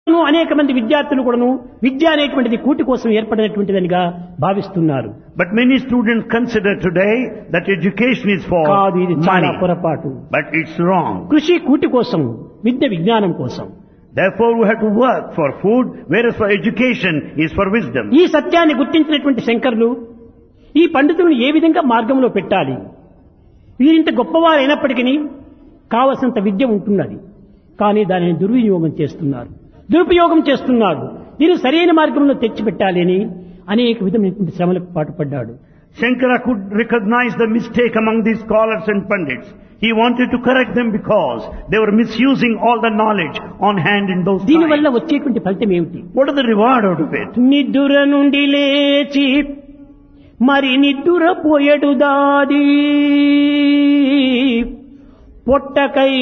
అనేక మంది విద్యార్థులు కూడాను విద్య అనేటువంటిది కూటి కోసం ఏర్పడినటువంటిదనిగా భావిస్తున్నారు But many students consider today that education is for కాదు ఇది చాలా money. పొరపాటు But it's wrong. కృషి కూటి కోసం విద్య విజ్ఞానం కోసం Therefore we have to work for food, whereas for education is for wisdom. ఈ సత్యాన్ని గుర్తించినటువంటి శంకరులు ఈ పండితులను ఏ విధంగా మార్గంలో పెట్టాలి వీరింత గొప్పవారు అయినప్పటికీ కావలసినంత విద్య ఉంటున్నది కానీ దానిని దుర్వినియోగం చేస్తున్నారు దురుపయోగం చేస్తున్నారు దీన్ని సరైన మార్గంలో తెచ్చిపెట్టాలి అని అనేక విధమైనటువంటి శ్రమలకు పాటుపడ్డాడు Shankara could recognize the mistake among these scholars and pandits. He wanted to correct them because they were misusing all the knowledge on hand in those దీనివల్ల times. వచ్చేటువంటి ఫలితం ఏమిటి What is the reward out of it? నిద్దుర నుండి లేచి మరి నిద్దుర పోయడు దాది పొట్టకై